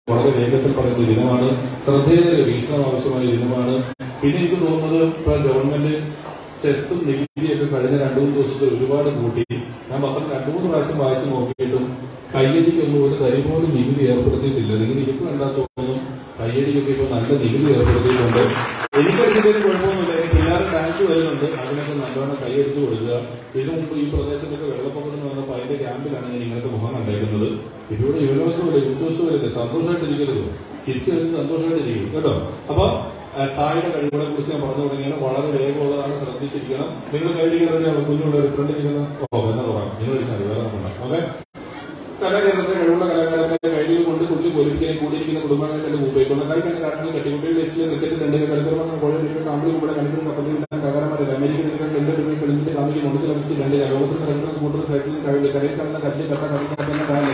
വളരെ വേഗത്തിൽ പറയുന്ന ദിനമാണ് ശ്രദ്ധേയ വീക്ഷണം ആവശ്യമായ ദിനമാണ് പിന്നെ എനിക്ക് തോന്നുന്നത് ഇപ്പൊ ഗവൺമെന്റ് സെസ്സും നികുതിയൊക്കെ കഴിഞ്ഞ രണ്ടു മൂന്ന് ദിവസത്തിൽ ഒരുപാട് കൂട്ടി ഞാൻ പത്രം രണ്ടു മൂന്ന് പ്രാവശ്യം വായിച്ചു നോക്കിയിട്ടും കയ്യടിക്കൊന്നും ഒരു തരി പോലും നികുതി ഏർപ്പെടുത്തിയിട്ടില്ല നികുതി എനിക്ക് വേണ്ടാ തോന്നുന്നു കയ്യടിക്കൊക്കെ ഇപ്പൊ നല്ല നികുതി ഏർപ്പെടുത്തിയിട്ടുണ്ട് എനിക്കതിന്റെ കുഴപ്പമൊന്നുമില്ല എനിക്ക് പിള്ളേർ ഡാൻസ് വരുന്നുണ്ട് അതിനൊക്കെ നല്ലോണം കൈയടിച്ചു കൊടുക്കുക ഇതിനു മുമ്പ് ഈ പ്രദേശത്തൊക്കെ വെള്ളപ്പൊക്കത്തിന് വന്നപ്പോൾ അതിന്റെ ക്യാമ്പിലാണ് ഞാൻ ഇങ്ങനത്തെ മുഖം കണ്ടേക്കുന്നത് ഇവിടെ യുവനോത്സവമില്ല യുദ്ധോത്സവമില്ല സന്തോഷമായിട്ടിരിക്കരുത് ചിരിച്ചു കളിച്ച് സന്തോഷമായിട്ടിരിക്കും കേട്ടോ അപ്പൊ ആ, തായുടെ കഴിവുകളെ കുറിച്ച് ഞാൻ പറഞ്ഞു തുടങ്ങിയാണ് വളരെ വേഗമുള്ളതാണ് ശ്രദ്ധിച്ചിരിക്കണം നിങ്ങൾ കഴിവുകളുടെ കുഞ്ഞുള്ള ഒരു ഫ്രണ്ട് ചെയ്യുന്ന ഓ എന്നാ പറയാം നിങ്ങൾ വിളിച്ചാൽ വേറെ ഓക്കെ കലാകേരളത്തിലെ കഴിവുള്ള കലാകാരന്റെ കഴിവ് കൊണ്ട് കുട്ടി പൊലിപ്പിക്കുകയും കൂടിയിരിക്കുന്ന കുടുംബങ്ങളുടെ ഉപയോഗിക്കുന്ന കായിക കാരണങ്ങൾ കെട്ടിക്കുട്ടികൾ വെച്ച് ക്രിക്കറ്റ് രണ്ട് കളിക്രമങ്ങൾ കോഴികൾ കാമ്പിൾ കൂടെ കളിക്കുന്ന കപ്പലിൽ കലാകാരന്മാരെ അമേരിക്കൻ രണ്ട് രൂപ കളിച്ചിട്ട് കാമിൽ കൊണ്ട് കളിച്ച് രണ്ട് ലോകത്തിന്റെ കളിക്കുന്ന സ്കൂട്ടർ സൈക്കിളിൽ കഴിവ് കരയിൽ കാണുന്ന കല്ല് കട്ട കളിക്കുന്ന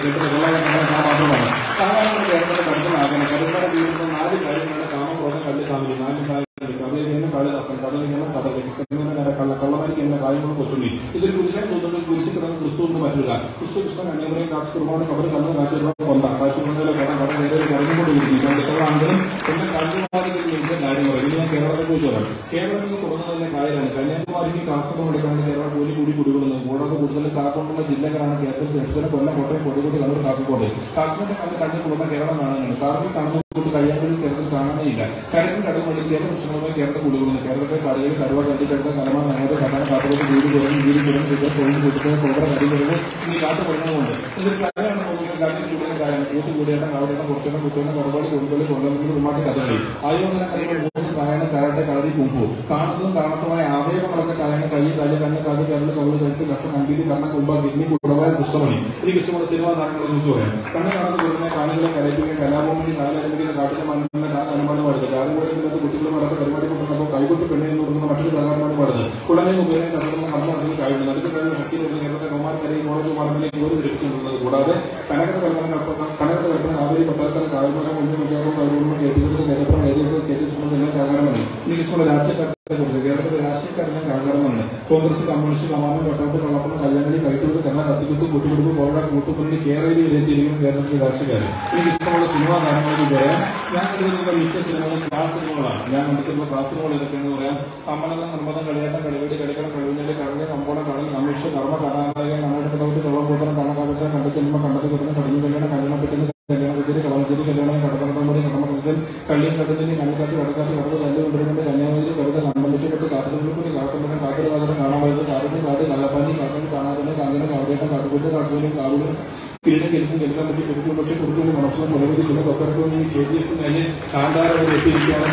മാത്രമാണ് സാധാരണ കേരളത്തിലെ കളിക്കുന്ന ആഗ്രഹം കളിക്കുന്ന ജീവിതത്തിൽ നാല് കാര്യങ്ങളാണ് കാമക്രോധം കല്ല് കാമിലി നാല് കാര്യങ്ങൾ കവിതയെന്ന് കാളിദാസൻ കടലിങ്ങനെ കഥ കള്ള കള്ളമാരിക്കുന്ന കാര്യങ്ങൾ കൊച്ചുള്ളി ഇതൊരു പുരുഷൻ തോന്നുന്നു കുരിശി കിടന്ന് ക്രിസ്തു എന്ന് പറ്റില്ല ക്രിസ്തു കൃഷ്ണൻ അന്യമറയും കാശ് കുർബാന അവർ കണ്ണ് കാശ് കൊണ്ട കാശ് കൊണ്ടതിലെ കട കട നേരെ കറങ്ങിക്കൊണ്ട് ഇരിക്കും എത്ര ആണെങ്കിലും എന്റെ കണ്ണുമാരിക്ക് വേണ്ടി കാര്യങ്ങൾ ഇനി ഞാൻ കേരളത്തെ കുറിച്ച് പറയാം കേരളത്തിൽ തുറന്നു തന്നെ കാര്യമാണ് കന്യാകുമാരിക്ക് കാസർഗോഡ് എടുക്കാണ് കേരളം കൂലി കൂടി കുടികൊള്ളുന്നത് കൂടാതെ കൂടുതൽ കാർക്കൊണ്ടുള്ള ജില്ലകളാണ് കേരളത്തിൽ എഡ്സന കൊല്ലം കോട്ടയം കോഴിക്കോട് കണ്ണൂർ കാസർഗോഡ് കാസർഗോഡ് കണ്ണ് കണ്ണിൽ കൂടുന്ന കേരളം കാണാനാണ് കാറിൽ കാണുന്ന കൊണ്ട് കയ്യാങ്കളിൽ കേരളത്തിൽ കാണാനേയില്ല കരക്കും കടന്നുകൊണ്ട് കേരള പ്രശ്നങ്ങളുമായി കേരളത്തിൽ കുടികൊള്ളുന്നു കേരളത്തിലെ കടകളിൽ കരുവ കണ്ടിട്ടെടുത്ത കലമാർ നഗര കടന കാട്ടുകൊണ്ട് വീട് കുറഞ്ഞു വീട് കുറഞ്ഞു വിദ്യ തൊഴിൽ കൊടുക്കുക കൊമ്പറ കടി കുറഞ്ഞു ഇനി കാട്ട് പറഞ്ഞുകൊണ്ട് ഇതൊരു കലയാണ് നോക്കുന്നത് കാട്ടിൽ കൂടുതൽ കാര്യമാണ് കൂട്ട് കൂടിയേട്ടം കാവടേട്ടം കുറച്ചേട്ടം കുട്ടിയേട്ടം കുറവാടി കൊണ്ടുകളി കൊല്ലം ഉമ്മാട്ടി കഥകളി ആയോധന കളികൾ മൂന്ന് കായന കരാട്ടെ കളരി കുമ്പു കാണുന്നതും കാണത്തുമായ അവയവങ്ങളൊക്കെ കായന കൈ കാല് കണ്ണ് കാത് കരള് കവിള് കഴുത്ത് കഷ്ടം കമ്പീര് കണ്ണ കുമ്പ കിഡ്നി കുടവായ കൃഷ്ണമണി ഈ കൃഷ്ണമുള്ള സിനിമാ താരങ്ങളെ കുറിച്ച് പറയാം കണ്ണ് കാണുന്ന കുടുംബനെ കാണികളെ കലയിപ്പിക്കാൻ കലാഭൂമി കാലാരംഭിക്കുന്ന കാട്ടിലെ മണ്ണെന്ന അനുമാനം പാടുന്നത് കാലുകൂടെ കുട്ടികളെ മറത്ത് പരിപാടി കൊണ്ടുവന്നപ്പോൾ കൈകൊട്ട് പെണ്ണെ എന്ന് പറയുന്ന മറ്റൊരു കലാകാരനാണ് പാടുന്നത് ഉടനെ ഉപയോഗം കഥകളുടെ കർമ്മത്തിൽ കഴിയുന്നു നടുക്ക് കഴിയുന്ന ശക്തി വരുന്ന കേരളത്തെ കൗമാരക്കരയും കോളേജ് മാർഗത്തിലേക്ക് ഓരോ ധരിപ്പിച്ചിട്ടുള്ളത് കൂടാതെ കനകര കൽപ്പന കനകര കൽപ്പന ആവേരി പട്ടാളക്കാർ കാൽമരം മുന്നിൽ വിദ്യാഭ്യാസം കൈകൊള്ളുമ്പോൾ കേൾപ്പിച്ചത് കേരളം ഏകദേശം കേട്ടിട്ടുണ്ട് എന്ന കാലമാണ് ഇനി ഇഷ്ടമുള്ള രാഷ്ട്രീയക്കാരെ കുറിച്ച് കേരളത്തിലെ രാഷ്ട്രീയക്കാരെല്ലാം കാലഘട്ടമാണ് കോൺഗ്രസ് കമ്മ്യൂണിസ്റ്റ് കമാനം കട്ടൗട്ട് കള്ളപ്പണം കല്യാണി കൈട്ടൂര് തെങ്ങ കത്തിക്കുത്ത് കുട്ടികുടുപ്പ് കോഴ കൂട്ടുപള്ളി കേരളയിൽ എത്തിയിരിക്കുന്ന കേരളത്തിലെ രാഷ്ട്രീയക്കാർ എനിക്ക് ഇഷ്ടമുള്ള സിനിമാ താരങ്ങൾക്ക് പറയാം ഞാൻ കരുതുന്ന മിക്ക സിനിമകളും ക്ലാസ് സിനിമകളാണ് ഞാൻ കണ്ടിട്ടുള്ള ക്ലാസ് സിനിമകൾ ഏതൊക്കെയാണെന്ന് പറയാം കമ്മലം നിർമ്മതം കളിയാട്ടം കളിവേടി കളിക്കണം കഴിവിനെ കടല് കമ്പോളം കടൽ കമ്മീഷൻ കർമ്മ കഥാനായകൻ കണ്ണാടി കടൗട്ട് തൊള്ളംപൂത്തനം കണ്ണക്കാലത്തെ കണ്ട സിനിമ കണ്ടത് കിട്ടുന്ന കടന്നു കല്യാണം കല്യാണം പറ്റുന്ന കല്യാണം കച്ചേരി കളമശ്ശേരി കല്യാണം കടത്തണ്ടമടി കടമ കൽസൻ കള്ളിയും കടലിന് കണ്ണുകാട്ടി വടക്കാട്ടി വടക്ക് കല്ല് കൊണ്ടിരുന്നുണ്ട് കന്യാകുമാരി കവിത കണ്ടമിച്ചപ്പെട്ട് കാട്ടുകുളിപ്പുരി കാട്ടുമ്പഴം കാട്ടൊരു കാതരം കാണാൻ പോയത് കാറിന് കാട് കള്ളപ്പാനി കാക്കന് കാണാതെ കാഞ്ഞന കാവടേട്ടം കാട്ടുകൂട്ട് കാസുവിനും കാവിലും കിരീടം കിരിക്കും കിരിക്കാൻ പറ്റി കുറുക്കും പക്ഷേ കുറുക്കും മനസ്സിലും മുലകുതി പിന്നെ കൊക്കരക്കും ഈ കെ ജി എഫ് കഴിഞ്ഞ് കാണ്ടാര വരെ എത്തിയിരിക്കുകയാണ്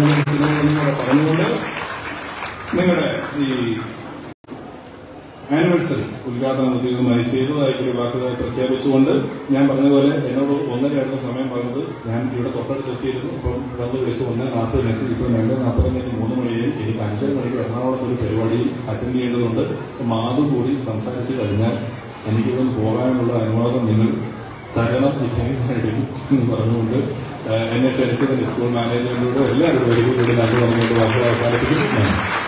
കാര്യം പറഞ്ഞുകൊണ്ട് നിങ്ങളുടെ ഈ ആനിവേഴ്സറി ഉദ്ഘാടനം ഔദ്യോഗികമായി ചെയ്തതായിട്ടൊരു വാക്കുകളായി പ്രഖ്യാപിച്ചുകൊണ്ട് ഞാൻ പറഞ്ഞതുപോലെ എന്നോട് ഒന്നരയായിരുന്നു സമയം പറഞ്ഞത് ഞാൻ ഇവിടെ തൊട്ടടുത്ത് എത്തിയിരുന്നു ഇപ്പം വന്ന് വിളിച്ച് ഒന്ന് നാൽപ്പതിനെത്തി ഇപ്പം രണ്ട് നാൽപ്പതിനെത്തി മൂന്ന് മണിയായി എനിക്ക് അഞ്ചര മണിക്ക് എറണാകുളത്ത് ഒരു പരിപാടി അറ്റൻഡ് ചെയ്യേണ്ടതുണ്ട് മാതു കൂടി സംസാരിച്ചു കഴിഞ്ഞാൽ എനിക്കിവിടെ പോകാനുള്ള അനുവാദം നിങ്ങൾ തരണം വിജയനായിട്ട് എന്ന് പറഞ്ഞുകൊണ്ട് ഏഹ്, എന്നെ ക്ഷണിച്ചതിന് സ്കൂൾ മാനേജ്മെന്റിനോട് എല്ലാവരോടും ഒരു കൂടി നന്ദി പറഞ്ഞുകൊണ്ട് വാക്കുകൾ അവസാനിപ്പിക്കുന്നു നന്ദി.